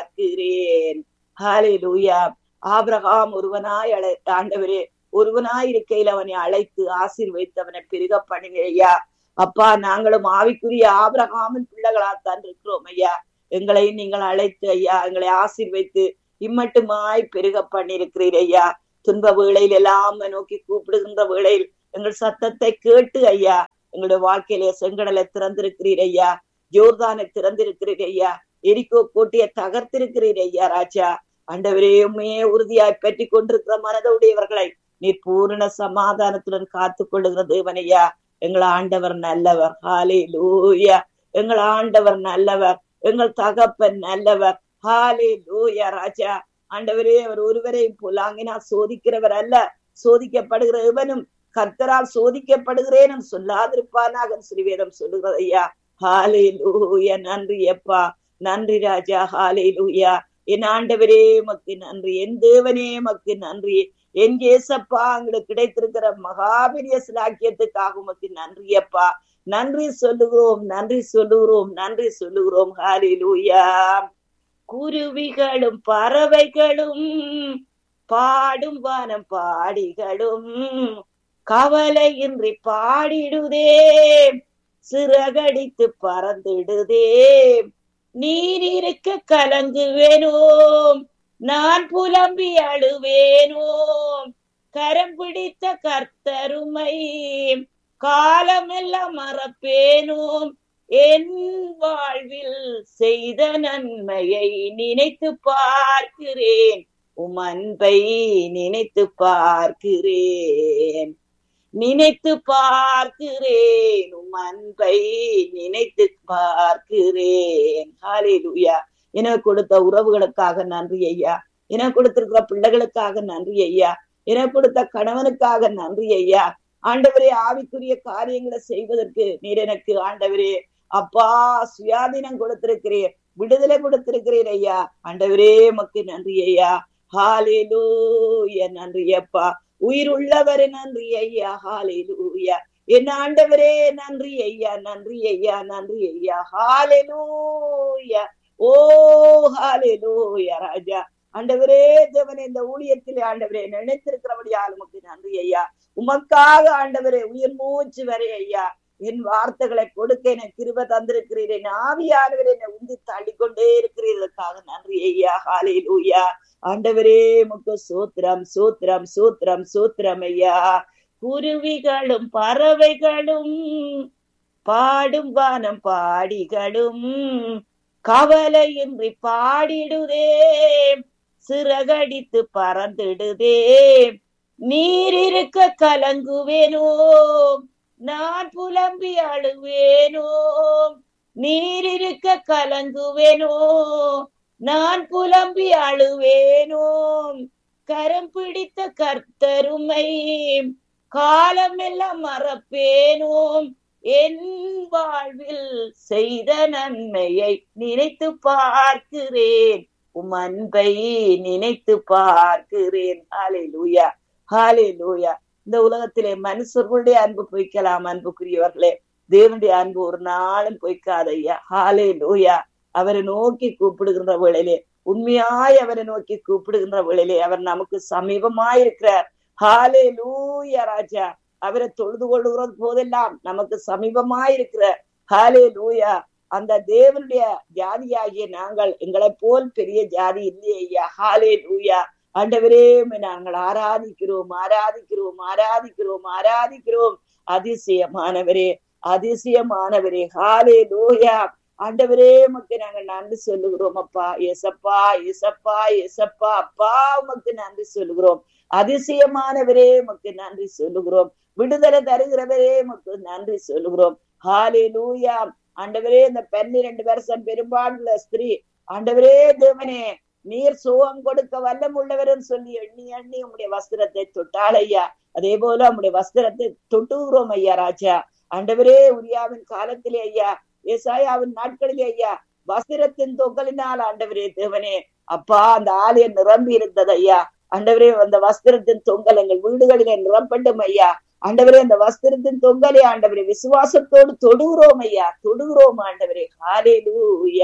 பார்க்கிறேன் ஹalleluya ஆபிரகாம் ஒருவனாய் அழை ஆண்டவரே ஒருவனாய் இருக்கையில் அவனை அழைத்து ஆசீர்வைத்து அவனை பெருக பண்ணுங்க ஐயா அப்பா நாங்களும் ஆவிக்குரிய ஆபிரகாமின் பிள்ளைகளாத்தான் இருக்கிறோம் ஐயா எங்களை நீங்கள் அழைத்து ஐயா எங்களை ஆசீர்வைத்து இம்மட்டுமாய் பெருக பண்ணிருக்கிறீர் ஐயா துன்ப வேளையில் எல்லாம் நோக்கி கூப்பிடுகின்ற வேளையில் எங்கள் சத்தத்தை கேட்டு ஐயா எங்களுடைய வாழ்க்கையிலே செங்கடலை திறந்திருக்கிறீர் ஐயா ஜோர்தானை திறந்திருக்கிறீர் ஐயா எரிக்கோ கோட்டையை தகர்த்திருக்கிறீர் ஐயா ராஜா ஆண்டவரே உண்மையே உறுதியாய் பற்றி கொண்டிருக்கிற மனதுடையவர்களை நீர் பூரண சமாதானத்துடன் காத்து கொள்ளுகிற தேவனையா எங்கள் ஆண்டவர் நல்லவர் ஹாலே லூயா எங்கள் ஆண்டவர் நல்லவர் எங்கள் தகப்பன் நல்லவர் ஹாலே லூயா ராஜா ஆண்டவரே அவர் ஒருவரை புலாங்கினா சோதிக்கிறவர் அல்ல சோதிக்கப்படுகிற இவனும் கர்த்தரால் சோதிக்கப்படுகிறேன் சொல்லாதிருப்பானாக ஸ்ரீவேதம் சொல்லுகிறது ஐயா ஹாலே லூயா நன்றி அப்பா நன்றி ராஜா ஹாலே லூயா என் ஆண்டவரே மக்கு நன்றி என் தேவனே மக்கு நன்றி என் ஏசப்பா எங்களுக்கு கிடைத்திருக்கிற மகாபெரிய சிலாக்கியத்துக்காக உமக்கு நன்றி அப்பா நன்றி சொல்லுகிறோம் நன்றி சொல்லுகிறோம் நன்றி சொல்லுகிறோம் ஹாலே லூயா குருவிகளும் பறவைகளும் பாடும் வானம் பாடிகளும் கவலையின்றி பாடிடுதே சிறகடித்து பறந்திடுதே நீர் இருக்க கலங்குவேனோம் நான் புலம்பி அழுவேனோம் கரம் பிடித்த கர்த்தருமை காலமெல்லாம் மறப்பேனோம் என் வாழ்வில் செய்த நன்மையை நினைத்து பார்க்கிறேன் உம் அன்பை நினைத்து பார்க்கிறேன் நினைத்து பார்க்கிறேன் உம் அன்பை நினைத்து பார்க்கிறேன் ஹalleluya எனக்கு கொடுத்த உறவுகளுக்காக நன்றி ஐயா எனக்கு கொடுத்திருக்கிற பிள்ளைகளுக்காக நன்றி ஐயா எனக்கு கொடுத்த கணவனுக்காக நன்றி ஐயா ஆண்டவரே ஆவிக்குரிய காரியங்களை செய்வதற்கு நீர் எனக்கு ஆண்டவரே அப்பா சுயாதீனம் கொடுத்திருக்கிறீர் விடுதலை கொடுத்திருக்கிறீர் ஐயா ஆண்டவரே மக்கு நன்றி ஐயா ஹாலேலூயா நன்றி அப்பா உயிர் உள்ளவரே நன்றி ஐயா ஹாலேலூயா என் ஆண்டவரே நன்றி ஐயா நன்றி ஐயா நன்றி ஐயா ஹாலேலூயா ஓ ஹாலேலூயா ராஜா ஆண்டவரே தேவனே இந்த ஊழியத்திலே ஆண்டவரே நினைத்திருக்கிறபடியால் உமக்கு நன்றி ஐயா உமக்காக ஆண்டவரே உயிர் மூச்சு வரை ஐயா என் வார்த்தைகளை கொடுக்க எனக்கு கிருப தந்திருக்கிறீர் என் ஆவியானவர் என்னை உந்தி தள்ளி கொண்டே இருக்கிறதற்காக நன்றி ஐயா ஹாலேல் ஊயா ஆண்டவரே முக்கு சூத்திரம் சூத்திரம் சூத்திரம் சூத்திரம் ஐயா குருவிகளும் பறவைகளும் பாடும் வானம் பாடிகளும் கவலையின்றி பாடிடுதே சிறகடித்து பறந்திடுதே நீர் இருக்க கலங்குவேனோ நான் புலம்பி அழுவேனோ நீர் இருக்க கலங்குவேனோ நான் புலம்பி அழுவேனோ கரம் பிடித்த கர்த்தருமை காலமெல்லாம் மறப்பேனோ என் வாழ்வில் செய்த நன்மையை நினைத்து பார்க்கிறேன் உம் அன்பை நினைத்து பார்க்கிறேன் ஹாலே லூயா ஹாலே லூயா இந்த உலகத்திலே மனுஷர்களுடைய அன்பு பொய்க்கலாம் அன்புக்குரியவர்களே தேவனுடைய அன்பு ஒரு நாளும் பொய்க்காத ஐயா ஹாலே லூயா அவரை நோக்கி கூப்பிடுகின்ற வேளையிலே உண்மையாய் அவரை நோக்கி கூப்பிடுகின்ற வேளையிலே அவர் நமக்கு சமீபமாய் இருக்கிறார் ஹாலே லூயா ராஜா அவரை தொழுது கொள்ளுகிறது போதெல்லாம் நமக்கு சமீபமாய் இருக்கிற ஹாலே லூயா அந்த தேவனுடைய ஜாதியாகிய நாங்கள் எங்களை போல் பெரிய ஜாதி இல்லையே ஐயா ஹாலே லூயா ஆண்டவரே நாங்கள் ஆராதிக்கிறோம் ஆராதிக்கிறோம் ஆராதிக்கிறோம் ஆராதிக்கிறோம் அதிசயமானவரே அதிசயமானவரே ஹாலே லூயா ஆண்டவரே உமக்கு நாங்க நன்றி சொல்லுகிறோம் அப்பா எசப்பா எசப்பா எசப்பா அப்பா உமக்கு நன்றி சொல்லுகிறோம் அதிசயமானவரே உமக்கு நன்றி சொல்லுகிறோம் விடுதலை தருகிறவரே உமக்கு நன்றி சொல்லுகிறோம் ஹாலே லூயா ஆண்டவரே இந்த பன்னிரண்டு வருஷம் பெரும்பான்மையுள்ள ஸ்திரீ ஆண்டவரே தேவனே நீர் சுகம் கொடுக்க வல்லம் உள்ளவரும் சொல்லி எண்ணி எண்ணி உம்முடைய வஸ்திரத்தை தொட்டாள் ஐயா அதே போல உம்முடைய வஸ்திரத்தை தொட்டுகிறோம் ஐயா ராஜா ஆண்டவரே உரியாவின் காலத்திலே ஐயா ஏசாயாவின் நாட்களிலே ஐயா வஸ்திரத்தின் தொங்கலினால் ஆண்டவரே தேவனே அப்பா அந்த ஆலயம் நிரம்பி இருந்தது ஐயா ஆண்டவரே அந்த வஸ்திரத்தின் தொங்கல் எங்கள் வீடுகளிலே நிரம்பட்டும் ஐயா ஆண்டவரே அந்த வஸ்திரத்தின் தொங்கலே ஆண்டவரே விசுவாசத்தோடு தொடுகிறோம் ஐயா தொடுகிறோம் ஆண்டவரே ஹாலே லூயா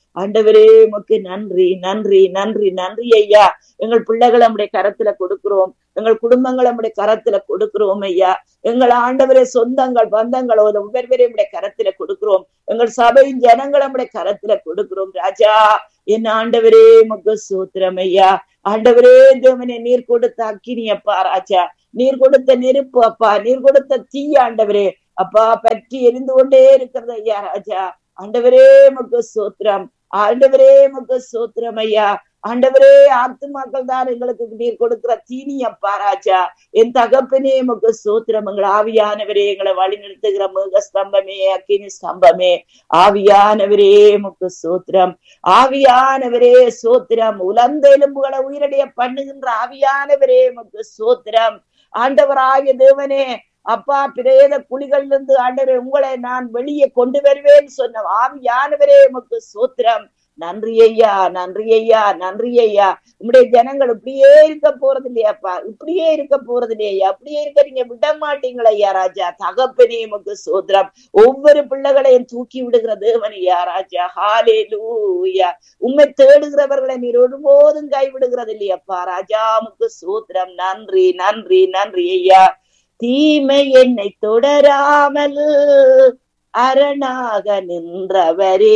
ஆண்டவரே உமக்கு நன்றி நன்றி நன்றி நன்றி ஐயா எங்கள் பிள்ளைகளை நம்முடைய கரத்துல கொடுக்கிறோம் எங்கள் குடும்பங்களை நம்முடைய கரத்துல கொடுக்கிறோம் ஐயா எங்கள் ஆண்டவரே சொந்தங்கள் பந்தங்கள் ஒவ்வொருவரையும் நம்முடைய கரத்துல கொடுக்கிறோம் எங்கள் சபையின் ஜனங்களை நம்முடைய கரத்துல கொடுக்கிறோம் ராஜா என் ஆண்டவரே உமக்கு சூத்திரம் ஐயா ஆண்டவரே தேவனே நீர் கொடுத்த அக்கினி அப்பா ராஜா நீர் கொடுத்த நெருப்பு அப்பா நீர் கொடுத்த தீ ஆண்டவரே அப்பா பற்றி எரிந்து கொண்டே இருக்கிறது ஐயா ராஜா ஆண்டவரே முக்கு சோத்திரம் ஆண்டவரே முக்கு சோத்திரம் ஐயா ஆண்டவரே ஆத்துமாக்கள் தான் எங்களுக்கு நீர் கொடுக்கிற தீனி அப்பா ராஜா என் தகப்பனே முக்கு சோத்திரம் எங்கள் ஆவியானவரே எங்களை வழி நிறுத்துகிற முக ஸ்தம்பமே அக்கினி ஸ்தம்பமே ஆவியானவரே முக்கு சோத்திரம் ஆவியானவரே சோத்திரம் உலர்ந்த எலும்புகளை உயிரடைய பண்ணுகின்ற ஆவியானவரே முக்கு சோத்திரம் ஆண்டவராகிய தேவனே அப்பா பிரேத குழிகளிலிருந்து இருந்து ஆண்டவரே உங்களை நான் வெளியே கொண்டு வருவேன் சொன்ன ஆவியானவரே உமக்கு சோத்திரம் நன்றி ஐயா நன்றி ஐயா நன்றி ஐயா உங்களுடைய ஜனங்கள் இப்படியே இருக்க போறது இல்லையாப்பா இப்படியே இருக்க போறது இல்லையா அப்படியே இருக்க நீங்க விட மாட்டீங்களா ஐயா ராஜா தகப்பனே உமக்கு சோத்திரம் ஒவ்வொரு பிள்ளைகளையும் தூக்கி விடுகிற தேவன் ஐயா ராஜா ஹாலே லூயா உண்மை தேடுகிறவர்களை நீர் ஒருபோதும் கைவிடுகிறது இல்லையாப்பா ராஜா உமக்கு சோத்திரம் நன்றி நன்றி நன்றி ஐயா தீமை என்னை தொடராமல் அரணாக நின்றவரே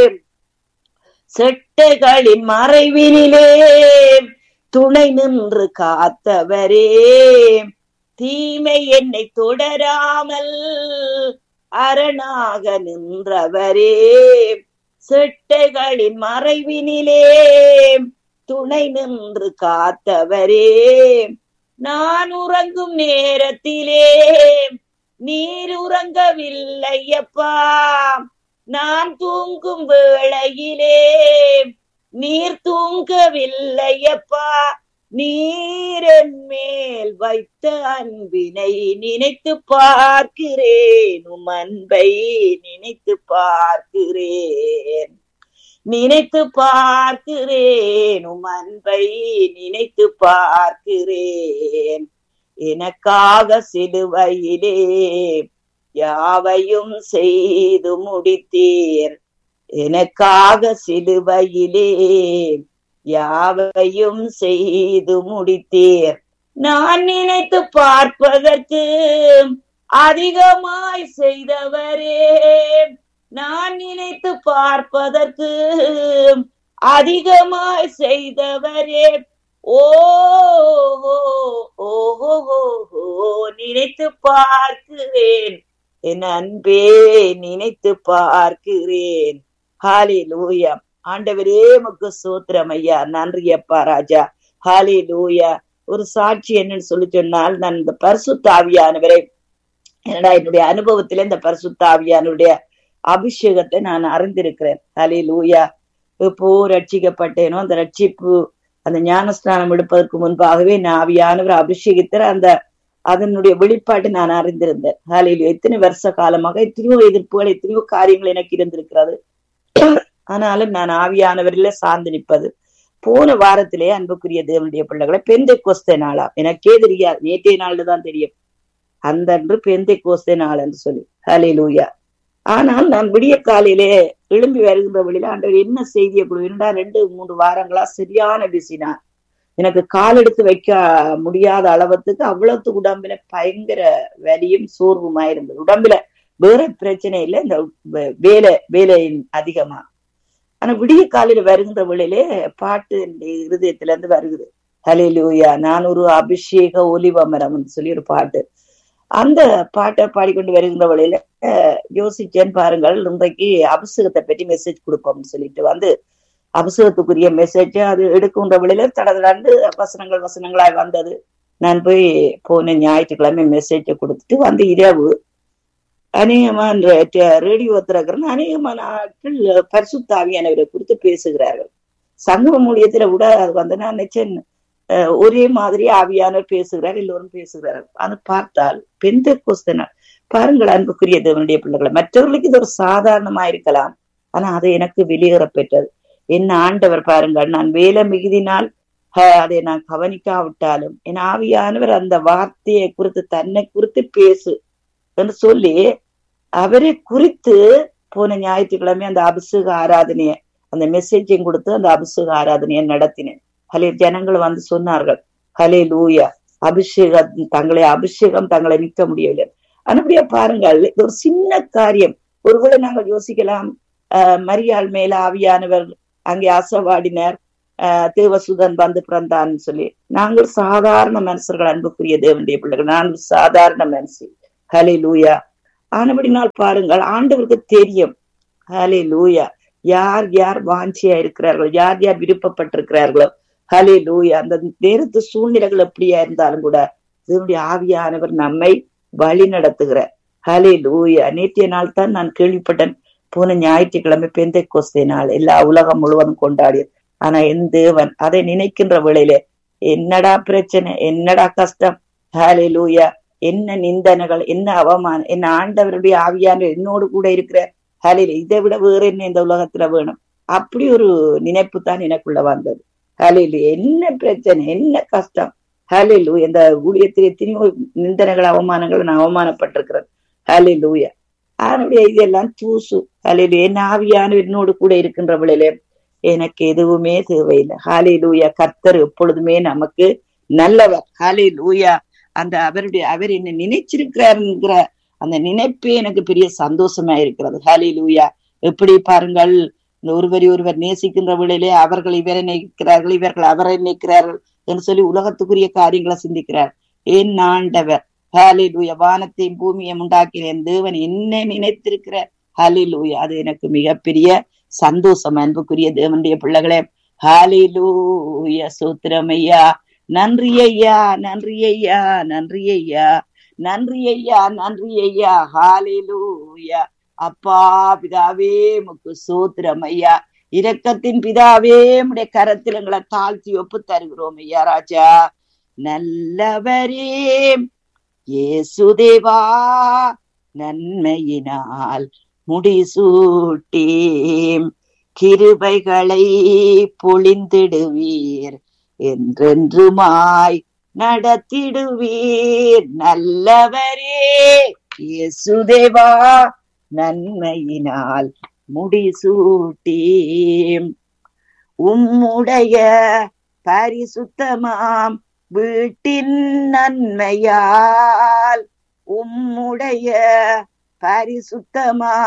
செட்டைகளின் மறைவினிலே துணை நின்று காத்தவரே தீமை என்னை தொடராமல் அரணாக நின்றவரே செட்டைகளின் மறைவினிலே துணை நின்று காத்தவரே நான் உறங்கும் நேரத்திலே நீர் உறங்கவில்லையப்பா நான் தூங்கும் வேளையிலே நீர் தூங்கவில்லையப்பா நீரன் மேல் வைத்த அன்பினை நினைத்து பார்க்கிறேன் உம் அன்பை நினைத்து பார்க்கிறேன் நினைத்து பார்க்கிறேன் உம் அன்பை நினைத்து பார்க்கிறேன் எனக்காக சிலுவையிலே யாவையும் செய்து முடித்தீர் எனக்காக சிலுவையிலே யாவையும் செய்து முடித்தீர் நான் நினைத்து பார்ப்பதற்கு அதிகமாய் செய்தவரே நான் நினைத்து பார்ப்பதற்கு அதிகமாய் செய்தவரே ஓஹோ ஓஹோ நினைத்து பார்க்கிறேன் என் அன்பே நினைத்து பார்க்கிறேன் ஹாலி லூயா ஆண்டவரே முக்கு சூத்திரம் ஐயா நன்றி அப்பா ராஜா ஹாலி லூயா ஒரு சாட்சி என்னன்னு சொல்லி சொன்னால் நான் இந்த பரிசுத்தாவியானவரை என்னடா என்னுடைய அனுபவத்தில இந்த பரிசுத்தாவியானுடைய அபிஷேகத்தை நான் அறிந்திருக்கிறேன் ஹலி லூயா இப்போ ரட்சிக்கப்பட்டேனோ அந்த ரட்சிப்பு அந்த ஞானஸ்நானம் எடுப்பதற்கு முன்பாகவே நான் ஆவியானவர் அபிஷேகித்தர் அந்த அதனுடைய வெளிப்பாட்டை நான் அறிந்திருந்தேன் ஹாலையில் எத்தனை வருஷ காலமாக எத்தனையோ எதிர்ப்புகள் எத்தனையோ காரியங்கள் எனக்கு இருந்திருக்கிறது ஆனாலும் நான் ஆவியானவரில சார்ந்து நிற்பது போன வாரத்திலே அன்புக்குரிய தேவனுடைய பிள்ளைகளை பெந்தை கோஸ்தை நாளா எனக்கே தெரியாது நேற்றைய நாள்ல தான் தெரியும் அந்த அன்று பெந்தை கோஸ்தை நாள் என்று சொல்லி ஹலே லூயா ஆனால் நான் விடிய காலையிலே எழும்பி வருகின்ற வழியில ஆண்டவர் என்ன செய்தியை கொடுவிருந்தா ரெண்டு மூன்று வாரங்களா சரியான பிசினா எனக்கு கால் எடுத்து வைக்க முடியாத அளவத்துக்கு அவ்வளவுக்கு உடம்புல பயங்கர வலியும் சோர்வுமா இருந்தது உடம்புல வேற பிரச்சனை இல்லை இந்த வேலை வேலையின் அதிகமா ஆனா விடிய காலையில வருகின்ற வேளையிலே பாட்டு இருதயத்துல இருந்து வருகுது ஹலிலூயா நான் ஒரு அபிஷேக ஒலிவமரம்னு சொல்லி ஒரு பாட்டு அந்த பாட்டை பாடிக்கொண்டு வருகின்ற வழியில யோசிச்சேன் பாருங்கள் இன்றைக்கு அபிஷேகத்தை பற்றி மெசேஜ் கொடுப்போம்னு சொல்லிட்டு வந்து அபிஷேகத்துக்குரிய மெசேஜ் அது எடுக்கின்ற வழியில தடதடாண்டு வசனங்கள் வசனங்களாய் வந்தது நான் போய் போன ஞாயிற்றுக்கிழமை மெசேஜ கொடுத்துட்டு வந்து இரவு அநேகமான ரேடியோ திறக்கிறேன் அநேகமான ஆட்கள் பரிசுத்தாவியானவரை குறித்து பேசுகிறார்கள் சங்கம மூலியத்துல கூட அது வந்து நான் நினைச்சேன் ஒரே மாதிரி ஆவியானவர் பேசுகிறார் எல்லோரும் பேசுகிறார்கள் அது பார்த்தால் பெந்த கோஸ்தனால் பாருங்கள் அன்புக்குரிய தேவனுடைய பிள்ளைகளை மற்றவர்களுக்கு இது ஒரு சாதாரணமா இருக்கலாம் ஆனா அது எனக்கு வெளியேற பெற்றது என்ன ஆண்டவர் பாருங்கள் நான் வேலை மிகுதினால் அதை நான் கவனிக்காவிட்டாலும் என் ஆவியானவர் அந்த வார்த்தையை குறித்து தன்னை குறித்து பேசு என்று சொல்லி அவரை குறித்து போன ஞாயிற்றுக்கிழமை அந்த அபிஷேக ஆராதனைய அந்த மெசேஜையும் கொடுத்து அந்த அபிஷேக ஆராதனையை நடத்தினேன் ஹலே ஜனங்கள் வந்து சொன்னார்கள் ஹலே லூயா அபிஷேகம் தங்களை அபிஷேகம் தங்களை நிற்க முடியவில்லை அனுப்படியா பாருங்கள் இது ஒரு சின்ன காரியம் ஒருவேளை நாங்கள் யோசிக்கலாம் ஆஹ் மரியாள் மேல ஆவியானவர் அங்கே அசவாடினர் ஆஹ் தேவசுதன் வந்து பிறந்தான்னு சொல்லி நாங்கள் சாதாரண மனுஷர்கள் அன்புக்குரிய தேவனுடைய பிள்ளைகள் நான் சாதாரண மனுஷி ஹலே லூயா ஆனபடினால் பாருங்கள் ஆண்டவருக்கு தெரியும் ஹலே லூயா யார் யார் வாஞ்சியா இருக்கிறார்கள் யார் யார் விருப்பப்பட்டிருக்கிறார்களோ ஹலே லூயா அந்த நேரத்து சூழ்நிலைகள் எப்படியா இருந்தாலும் கூட இதனுடைய ஆவியானவர் நம்மை வழி நடத்துகிறார் ஹலே லூயா நேற்றைய நாள் தான் நான் கேள்விப்பட்டேன் போன ஞாயிற்றுக்கிழமை பெந்தை கோஸ்தே நாள் எல்லா உலகம் முழுவதும் கொண்டாடியது ஆனா என் தேவன் அதை நினைக்கின்ற வேளையிலே என்னடா பிரச்சனை என்னடா கஷ்டம் ஹலே லூயா என்ன நிந்தனைகள் என்ன அவமானம் என்ன ஆண்டவருடைய ஆவியான என்னோடு கூட இருக்கிற ஹலில இதை விட வேற என்ன இந்த உலகத்துல வேணும் அப்படி ஒரு நினைப்பு தான் எனக்குள்ள வந்தது ஹலிலு என்ன பிரச்சனை என்ன கஷ்டம் ஹலிலு இந்த ஊழியத்தில் எத்தனையோ நிந்தனைகள் அவமானங்கள் நான் அவமானப்பட்டிருக்கிறேன் ஹலிலூயா அவனுடைய இதெல்லாம் தூசு ஹலிலு என் ஆவியான என்னோடு கூட இருக்கின்ற வேளையிலே எனக்கு எதுவுமே தேவையில்லை ஹாலே லூயா கர்த்தர் எப்பொழுதுமே நமக்கு நல்லவர் ஹாலே லூயா அந்த அவருடைய அவர் என்ன நினைச்சிருக்கிறாருங்கிற அந்த நினைப்பே எனக்கு பெரிய சந்தோஷமா இருக்கிறது ஹாலே லூயா எப்படி பாருங்கள் இந்த ஒருவரை ஒருவர் நேசிக்கின்ற வேளையிலே அவர்கள் இவரை நினைக்கிறார்கள் இவர்கள் அவரை நினைக்கிறார்கள் என்று சொல்லி உலகத்துக்குரிய காரியங்களை சிந்திக்கிறார் என் ஆண்டவர் ஹாலே லூயா வானத்தையும் பூமியையும் உண்டாக்கின தேவன் என்ன நினைத்திருக்கிற ஹாலே லூயா அது எனக்கு மிகப்பெரிய சந்தோஷம் அன்புக்குரிய தேவனுடைய பிள்ளைகளே ஹாலிலூயா சூத்திரமையா நன்றி ஐயா நன்றி ஐயா நன்றி ஐயா நன்றி ஐயா நன்றி ஐயா ஹாலிலூயா அப்பா பிதாவே முக்கு சூத்திரம் ஐயா இரக்கத்தின் பிதாவே உடைய கரத்தில் எங்களை தாழ்த்தி ஒப்பு தருகிறோம் ஐயா ராஜா நல்லவரே ஏசுதேவா நன்மையினால் முடிசூட்டி கிருபைகளை பொழிந்திடுவீர் என்றென்றுமாய் நடத்திடுவீர் நல்லவரே இயேசுதேவா நன்மையினால் முடிசூட்டி உம்முடைய பரிசுத்தமாம் வீட்டின் நன்மையால் உம்முடைய பரிசுத்தமா